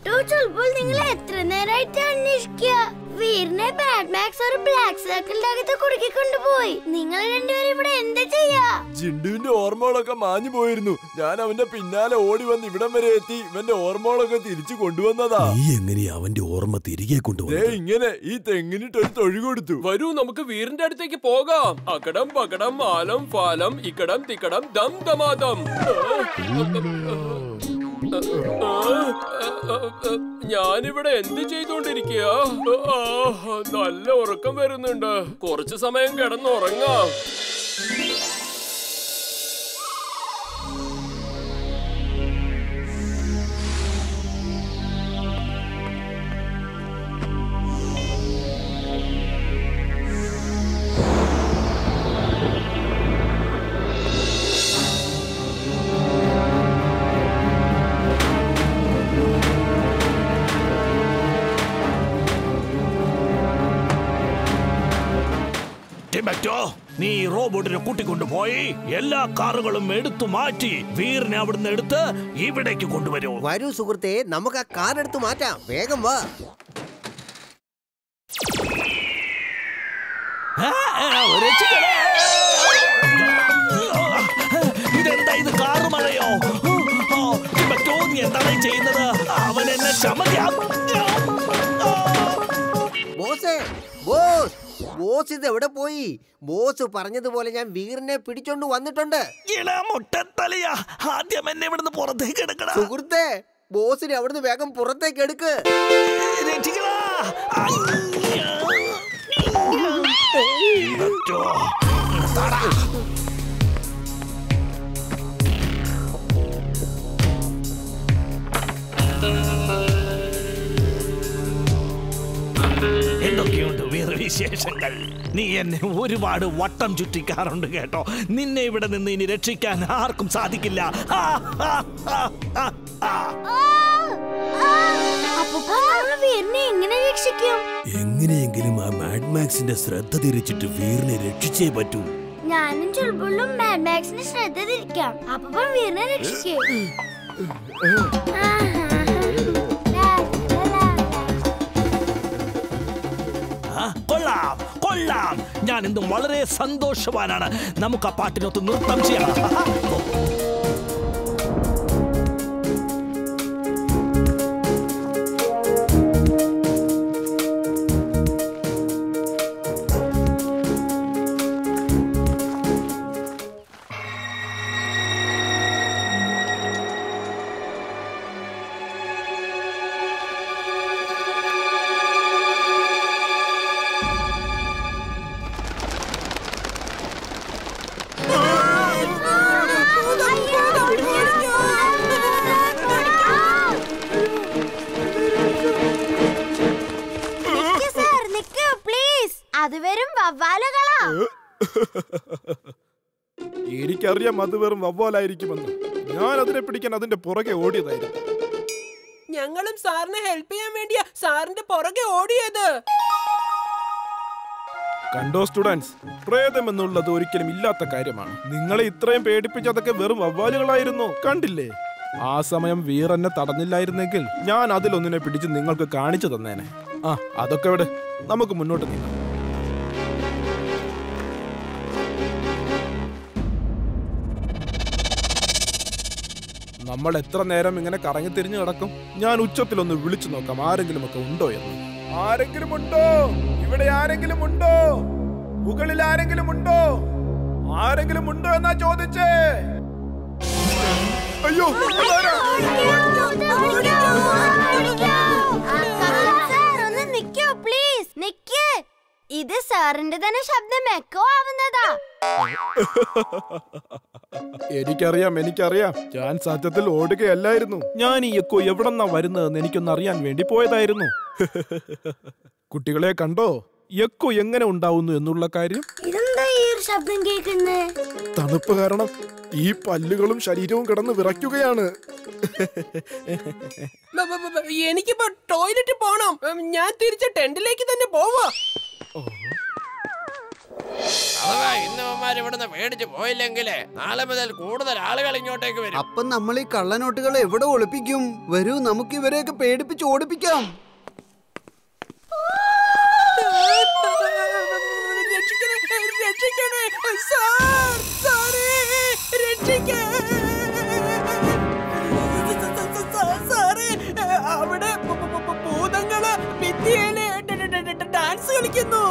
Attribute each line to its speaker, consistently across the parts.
Speaker 1: Motto ചിലപ്പോൾ നിങ്ങൾ എത്ര നേരമായിട്ട് അന്വേഷിക്കുക വീറിനെ ബാഡ് മാക്സ് ഒരു ബ്ലാക്ക് സർക്കിളിന്റെ അകത്ത് കുടുക്കി കൊണ്ടുപോയി നിങ്ങൾ രണ്ടുപേരും ഇവിടെ എന്താ ചെയ്യാ
Speaker 2: ജിണ്ടുവിന്റെ ഓർമ്മകളൊക്കെ മാഞ്ഞു പോയിരുന്നു ഞാൻ അവന്റെ പിന്നാലെ ഓടി വന്ന് ഇവിടം വരെ എത്തി ഇവന്റെ ഓർമ്മകളൊക്കെ തിരിച്ചു കൊണ്ടുവന്നതാ
Speaker 3: നീ എങ്ങനെയാ അവന്റെ ഓർമ്മ തിരികെ
Speaker 2: ദേ
Speaker 3: കൊണ്ടുവന്നത്
Speaker 2: ഇങ്ങനെ ഈ തെങ്ങിനിട്ട് ഒരു തൊഴി കൊടുത്തു
Speaker 4: വരൂ നമുക്ക് വീറിന്റെ അടുത്തേക്ക് പോകാം അകടം പകടം ആലം ഫാലം ഇക്കടം തിക്കടം ദം ദമാദം ഞാനിവിടെ എന്ത് ചെയ്തോണ്ടിരിക്കുക നല്ല ഉറക്കം വരുന്നുണ്ട് കുറച്ചു സമയം കിടന്നുറങ്ങാം
Speaker 5: ടിബറ്റോ നീ ഈ റോബോട്ടിനെ കൂട്ടിക്കൊണ്ടുപോയി എല്ലാ കാറുകളും എടുത്തു മാറ്റി വീറിനെ അവിടുന്ന് എടുത്ത് ഇവിടേക്ക് കൊണ്ടുവരൂ
Speaker 6: വരൂ സുഹൃത്തെ നമുക്ക് ആ കാർ എടുത്ത് മാറ്റാം വേഗം വാ
Speaker 5: ആ, ആ, രക്ഷിക്കണേ! ഇതെന്താ ഇത് കാറ് മഴയോ ഓ, ടിബറ്റോ നീ എന്താണ് ഈ ചെയ്യുന്നത് അവൻ എന്നെ ചമയ്ക്കാം
Speaker 6: ബോസേ ബോസ് ബോസ് ഇത് എവിടെ പോയി ബോസ് പറഞ്ഞതുപോലെ ഞാൻ വീറിനെ പിടിച്ചോണ്ട് വന്നിട്ടുണ്ട്
Speaker 5: ഇള മുട്ടത്തലയാ ആദ്യം എന്നെ ഇവിടുന്ന് പുറത്തേക്ക് എടുക്കണം
Speaker 6: സുഹൃത്തെ ബോസിനെ അവിടുന്ന് വേഗം പുറത്തേക്ക് എടുക്ക്
Speaker 5: രക്ഷിക്കടാ അയ്യ. ടിബറ്റോ. തടാ. എന്തൊക്കെയുണ്ട് വേറെ വിശേഷങ്ങൾ നീ എന്നെ ഒരുപാട് വട്ടം ചുറ്റിക്കാറുണ്ട് കേട്ടോ നിന്നെ ഇവിടെ നിന്ന് ഇനി രക്ഷിക്കാൻ ആർക്കും സാധിക്കില്ല ആ, ആ, ആ, ആ, ആ.
Speaker 1: അപ്പൊ നമ്മൾ വീറിനെ എങ്ങനെ രക്ഷിക്കും
Speaker 3: എങ്ങനെയെങ്കിലും ആ മാഡ് മാക്സിന്റെ ശ്രദ്ധ തിരിച്ചിട്ട് വീറിനെ രക്ഷിച്ചേ പറ്റൂ
Speaker 1: ഞാനും ചുൾബുള്ളും മാഡ് മാക്സിന് ശ്രദ്ധ തിരിക്കാം അപ്പൊ വീറിനെ രക്ഷിക്കേ
Speaker 5: ആ, കൊള്ളാം കൊള്ളാം ഞാൻ ഇന്നും വളരെ സന്തോഷവാനാണ് നമുക്ക് ആ പാട്ടിനൊത്ത് നൃത്തം ചെയ്യാം ഓ.
Speaker 1: അത് വെറും വവ്വാലുകളാ
Speaker 7: എനിക്കറിയാം അത് വെറും വവ്വാലായിരിക്കുമെന്ന് ഞാൻ അതിനെ പിടിക്കാൻ അതിന്റെ പുറകെ ഓടിയതായിരുന്നു
Speaker 8: ഞങ്ങളും സാറിനെ ഹെൽപ്പ് ചെയ്യാൻ വേണ്ടിയാ സാറിന്റെ പുറകെ ഓടിയത്
Speaker 7: കണ്ടോ സ്റ്റുഡൻസ് പ്രേതം എന്നുള്ളത് ഒരിക്കലും ഇല്ലാത്ത കാര്യമാണ് നിങ്ങളെ ഇത്രയും പേടിപ്പിച്ചതൊക്കെ വെറും വവ്വാലുകളായിരുന്നു കണ്ടില്ലേ ആ സമയം വീറെന്നെ തടഞ്ഞില്ലായിരുന്നെങ്കിൽ ഞാൻ അതിലൊന്നിനെ പിടിച്ച് നിങ്ങൾക്ക് കാണിച്ചു തന്നേനെ ആ അതൊക്കെ ഇവിടെ നമുക്ക് മുന്നോട്ട് നീങ്ങാം നമ്മൾ എത്ര നേരം ഇങ്ങനെ കറങ്ങി തിരിഞ്ഞു കിടക്കും ഞാൻ ഉച്ചത്തിലൊന്ന് വിളിച്ചു നോക്കാം ആരെങ്കിലും ഒക്കെ ഉണ്ടോ എന്ന് ആരെങ്കിലും ഉണ്ടോ ഇവിടെ ആരെങ്കിലും ഉണ്ടോ മുകളിൽ ആരെങ്കിലും ഉണ്ടോ ആരെങ്കിലും ഉണ്ടോ എന്നാ ചോദിച്ചേ അയ്യോ അതാരാ?
Speaker 1: സാർ ഒന്ന് നിക്കോ പ്ലീസ് നിക്ക് ഇത് സാറിന്റെ തന്നെ ശബ്ദം എക്കോ ആവുന്നതാ
Speaker 7: എനിക്കറിയാം എനിക്കറിയാം ഞാൻ സത്യത്തിൽ ഓടുകയല്ലായിരുന്നു ഞാൻ ഈ എക്കോ എവിടെന്നാ വരുന്നതെന്ന് എനിക്കൊന്ന് അറിയാൻ വേണ്ടി പോയതായിരുന്നു കുട്ടികളെ കണ്ടോ എക്കോ എങ്ങനെ ഉണ്ടാവുന്നു എന്നുള്ള കാര്യം
Speaker 1: ഇതെന്താ ഈ ഒരു ശബ്ദം കേൾക്കുന്നേ
Speaker 7: തണുപ്പ് കാരണം ഈ പല്ലുകളും ശരീരവും കിടന്ന് വിറയ്ക്കുകയാണ്
Speaker 8: ബ- ബ- ബ- എനിക്കിപ്പോ ടോയ്ലറ്റിൽ പോണം ഉം, ഞാൻ തിരിച്ച് ടെന്റിലേക്ക് തന്നെ പോവാ
Speaker 9: അഥവാ ഇന്നവന്മാർ ഇവിടുന്ന് മേടിച്ച് പോയില്ലെങ്കിലേ നാളെ മുതൽ കൂടുതൽ ആളുകൾ ഇങ്ങോട്ടേക്ക് വരും
Speaker 10: അപ്പം നമ്മൾ ഈ കള്ളനോട്ടുകൾ എവിടെ ഒളിപ്പിക്കും വരൂ നമുക്ക് ഇവരെയൊക്കെ പേടിപ്പിച്ച് ഓടിപ്പിക്കാം
Speaker 8: രക്ഷിക്കണേ രക്ഷിക്കണേ സാർ സാറേ രക്ഷിക്കേ സാറേ അവിടെ പ- പ- പ- ഭൂതങ്ങള് ഭിത്തിയില് ഡ- ഡ- ഡ- ഡ- ഡാൻസ് കളിക്കുന്നു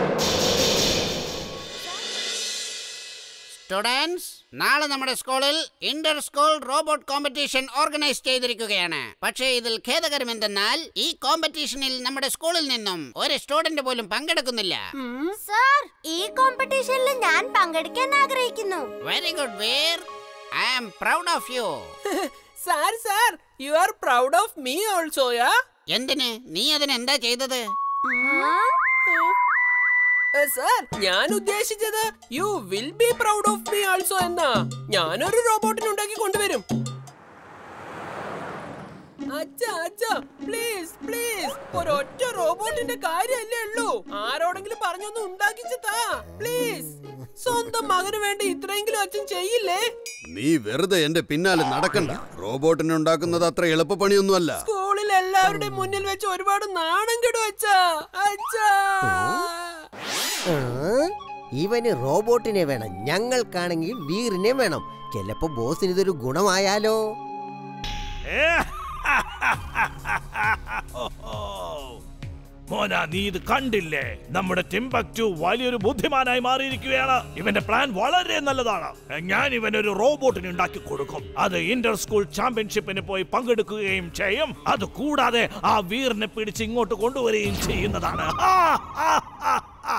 Speaker 9: സ്റ്റുഡൻസ് നാളെ നമ്മുടെ സ്കൂളിൽ inter school robot competition organise ചെയ്തിരിക്കുകയാണ് പക്ഷേ ഇതിൽ ഖേദകരം എന്തെന്നാൽ ഈ കോമ്പറ്റീഷനിൽ നമ്മുടെ സ്കൂളിൽ നിന്നും ഒരു സ്റ്റുഡന്റ് പോലും പങ്കെടുക്കുന്നില്ല
Speaker 1: സാർ ഈ കോമ്പറ്റീഷനിൽ ഞാൻ പങ്കെടുക്കാൻ ആഗ്രഹിക്കുന്നു
Speaker 9: very good Veer I am proud of you
Speaker 8: sir sir you are proud of me ഓൾസോയാ
Speaker 9: എന്തിന് നീ അതിന് എന്താ ചെയ്തത്
Speaker 8: സാർ ഞാൻ ഉദ്ദേശിച്ചത് you will be proud of me also എന്നാ ഞാനൊരു റോബോട്ടിനെ ഉണ്ടാക്കി കൊണ്ടുവരും അച്ഛാ അച്ഛാ പ്ലീസ് പ്ലീസ് ഒരൊറ്റ റോബോട്ടിന്റെ കാര്യമല്ലേ ഉള്ളൂ ആരോടെങ്കിലും പറഞ്ഞൊന്ന് ഉണ്ടാക്കിച്ച് താ പ്ലീസ് സ്വന്തം മകന് വേണ്ടി ഇത്രയെങ്കിലും അച്ഛൻ ചെയ്യില്ലേ
Speaker 10: നീ വെറുതെ എന്റെ പിന്നാലെ നടക്കണ്ട റോബോട്ടിനെ ഉണ്ടാക്കുന്നത് അത്ര എളുപ്പപ്പണിയൊന്നുമല്ല
Speaker 8: സ്കൂളിൽ എല്ലാവരുടെയും മുന്നിൽ വെച്ച് ഒരുപാട് നാണം കെടും അച്ഛാ അച്ഛാ
Speaker 6: ആ, ഇവന് റോബോട്ടിനെ വേണം ഞങ്ങൾക്കാണെങ്കിൽ വീറിനെ വേണം ചിലപ്പോ ബോസിന് ഇതൊരു ഗുണമായാലോ
Speaker 5: മോന നീ ഇത് കണ്ടില്ലേ നമ്മുടെ ടിംബക്ടു വലിയൊരു ബുദ്ധിമാനായി മാറിയിരിക്കുകയാണ് ഇവന്റെ പ്ലാൻ വളരെ നല്ലതാണ് ഞാൻ ഇവനൊരു റോബോട്ടിനെ ഉണ്ടാക്കി കൊടുക്കും അത് ഇന്റർ സ്കൂൾ ചാമ്പ്യൻഷിപ്പിന് പോയി പങ്കെടുക്കുകയും ചെയ്യും അത് കൂടാതെ ആ വീറിനെ പിടിച്ച് ഇങ്ങോട്ട് കൊണ്ടുവരികയും ചെയ്യുന്നതാണ് ആ, ആ, ആ, ആ.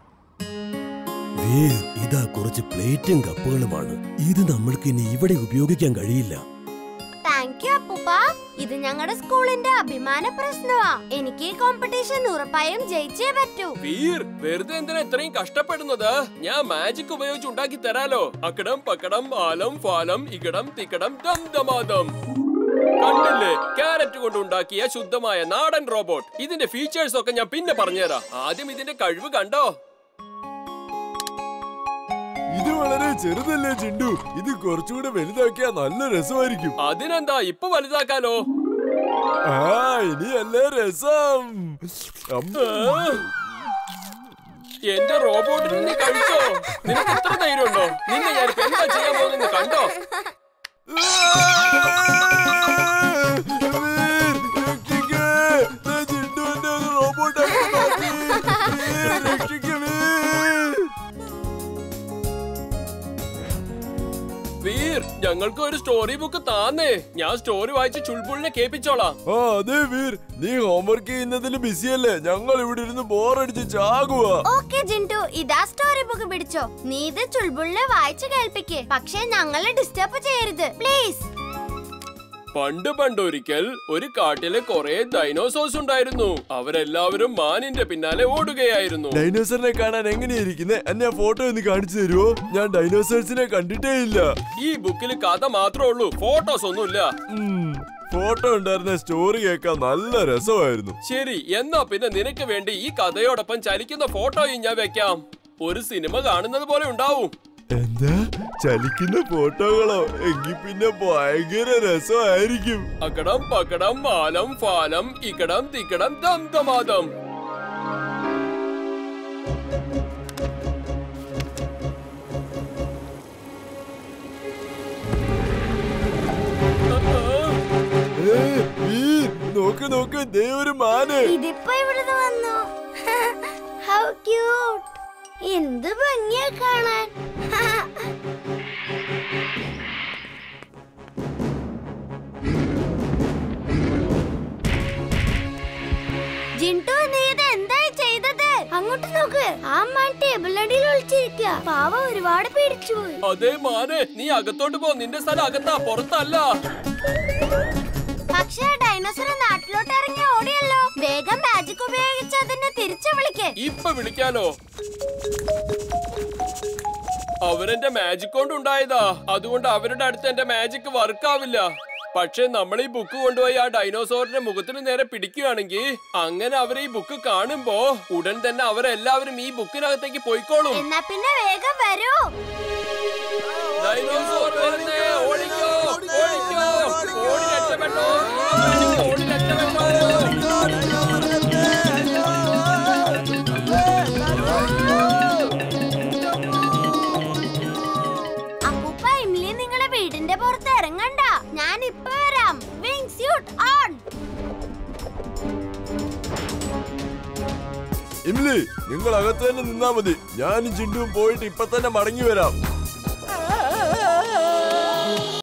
Speaker 3: വീർ ഇതാ കുറച്ച് പ്ലേറ്റും കപ്പുകളുമാണ് ഇത് നമ്മൾക്ക് ഇനി ഇവിടെ ഉപയോഗിക്കാൻ കഴിയില്ല
Speaker 1: താങ്ക് യു അപ്പൂപ്പ ഇത് ഞങ്ങളുടെ സ്കൂളിന്റെ അഭിമാന പ്രശ്നമാ എനിക്ക് ഈ കോമ്പറ്റീഷൻ ഉറപ്പായും ജയിച്ചേ പറ്റൂ
Speaker 4: വീർ വെറുതെ എന്തിനാ ഇത്രയും കഷ്ടപ്പെടുന്നത് ഞാൻ മാജിക് ഉപയോഗിച്ച് ഉണ്ടാക്കി തരാലോ അക്കടം പക്കടം ആലം ഫാലം ഇകടം തിക്കടം ദം ദമാദം കണ്ടില്ലേ ക്യാരറ്റ് കൊണ്ട് ഉണ്ടാക്കിയ ശുദ്ധമായ നാടൻ റോബോട്ട് ഇതിന്റെ ഫീച്ചേഴ്സ് ഒക്കെ ഞാൻ പിന്നെ പറഞ്ഞുതരാം ആദ്യം ഇതിന്റെ കഴിവ് കണ്ടോ
Speaker 2: ഇത് വളരെ ചെറുതല്ലേ ചിണ്ടു ഇത് കുറച്ചുകൂടെ വലുതാക്കിയാ നല്ല രസമായിരിക്കും
Speaker 4: അതിനെന്താ ഇപ്പൊ വലുതാക്കാലോ
Speaker 2: ആ ഇനിയല്ലേ രസം അം.
Speaker 4: എന്റെ റോബോട്ടിനെ നീ കഴിച്ചോ നിനക്ക് ഇത്ര ധൈര്യമുണ്ടോ നിന്നെ ഞാൻ ഇപ്പൊ എന്താ ചെയ്യാൻ പോകുന്നത് കണ്ടോ
Speaker 2: വീർ, രക്ഷിക്ക്. ദേ ചിണ്ടുവിന്റെ ഒരു റോബോട്ടാക്കി മാറ്റി. വീർ, രക്ഷിക്ക് വീർ.
Speaker 4: വീർ ഞങ്ങൾക്ക് ഒരു സ്റ്റോറി ബുക്ക് താന്നേ ഞാൻ സ്റ്റോറി വായിച്ച് ചുൾബുളിനെ കേൾപ്പിച്ചോളാം
Speaker 2: ആ അതെ വീർ നീ ഹോംവർക്ക് ചെയ്യുന്നതിൽ ബിസിയല്ലേ ഞങ്ങൾ ഇവിടെ ഇരുന്ന് ബോറടിച്ച് ചാകുവാ
Speaker 1: ഓക്കെ ജിൻഡു ഇതാ സ്റ്റോറി ബുക്ക് പിടിച്ചോ നീ ഇത് ചുൾബുളിനെ വായിച്ചു കേൾപ്പിക്ക് പക്ഷെ ഞങ്ങളെ ഡിസ്റ്റർബ് ചെയ്യരുത് പ്ലീസ്
Speaker 4: പണ്ട് പണ്ടൊരിക്കൽ ഒരു കാട്ടിലെ കുറെ ഡൈനോസോഴ്സ് ഉണ്ടായിരുന്നു അവരെല്ലാവരും മാനിന്റെ പിന്നാലെ ഓടുകയായിരുന്നു
Speaker 2: ഡൈനോസറിനെ കാണാൻ എങ്ങനെയിരിക്കുന്നേ എന്നെ ഫോട്ടോ ഒന്ന് കാണിച്ചു തരുമോ ഞാൻ ഡൈനോസേഴ്സിനെ കണ്ടിട്ടേ ഇല്ല
Speaker 4: ഈ ബുക്കിൽ കഥ മാത്രമേ ഉള്ളൂ ഫോട്ടോസ് ഒന്നുമില്ല
Speaker 2: ഉം, ഫോട്ടോ ഉണ്ടായിരുന്ന സ്റ്റോറി കേൾക്കാൻ നല്ല രസമായിരുന്നു
Speaker 4: ശരി എന്നാ പിന്നെ നിനക്ക് വേണ്ടി ഈ കഥയോടൊപ്പം ചലിക്കുന്ന ഫോട്ടോയും ഞാൻ വെക്കാം ഒരു സിനിമ കാണുന്നത് പോലെ ഉണ്ടാവും
Speaker 2: എന്താ ചലിക്കുന്ന ഫോട്ടോകളോ എങ്കിൽ പിന്നെ ഭയങ്കര രസമായിരിക്കും
Speaker 4: അക്കടം പക്കടം മാലം ഫാലം ഇക്കടം തിക്കടം ദം ദമാദം
Speaker 2: ഏ, വീർ, നോക്ക് നോക്ക് ദേ ഒരു മാന്
Speaker 1: ഇതിപ്പോ ഇവിടുന്ന് വന്നു ഹൗ ക്യൂട്ട് എന്ത് ഭംഗിയാ കാണാൻ ജിൻടു നീ ഇത് എന്തായി ചെയ്തത് അങ്ങോട്ട് നോക്ക് ആ മാൻ ടേബിളിനടിയിൽ ഒളിച്ചിരിക്കുക പാവ ഒരുപാട് പേടിച്ചു പോയി
Speaker 4: അതേ മാനെ നീ അകത്തോട്ട് പോ നിന്റെ സ്ഥലം അകത്താ പുറത്തല്ല
Speaker 1: പക്ഷേ ഡൈനോസർ നാട്ടിലോട്ട് ഇറങ്ങി ഓടിയല്ലോ വേഗം മാജിക് ഉപയോഗിച്ച് അതിനെ തിരിച്ചു വിളിക്ക്
Speaker 4: ഇപ്പൊ വിളിക്കാലോ അവരെന്റെ മാജിക് കൊണ്ട് ഉണ്ടായതാ അതുകൊണ്ട് അവരുടെ അടുത്ത് എന്റെ മാജിക് വർക്ക് ആവില്ല പക്ഷെ നമ്മൾ ഈ ബുക്ക് കൊണ്ടുപോയി ആ ഡൈനോസോറിന്റെ മുഖത്തിന് നേരെ പിടിക്കുകയാണെങ്കിൽ അങ്ങനെ അവർ ഈ ബുക്ക് കാണുമ്പോ ഉടൻ തന്നെ അവരെല്ലാവരും ഈ ബുക്കിനകത്തേക്ക് പോയിക്കോളും
Speaker 1: എന്നാ പിന്നെ വേഗം വരൂ
Speaker 4: ഡൈനോസോർ വരുന്നേ ഓടിക്കോ ഓടിക്കോ ഓടി രക്ഷപ്പെട്ടോ ഓടി രക്ഷപ്പെട്ടോ
Speaker 1: അപ്പൂപ്പ ഇംലി നിങ്ങളെ വീടിന്റെ പുറത്ത് ഇറങ്ങണ്ട ഞാൻ ഇപ്പൊ വരാം വിങ് സ്യൂട്ട് ഓൺ
Speaker 2: ഇംലി നിങ്ങൾ അകത്ത് തന്നെ നിന്നാ മതി ഞാനും ചിണ്ടുവും പോയിട്ട് ഇപ്പൊ തന്നെ മടങ്ങി വരാം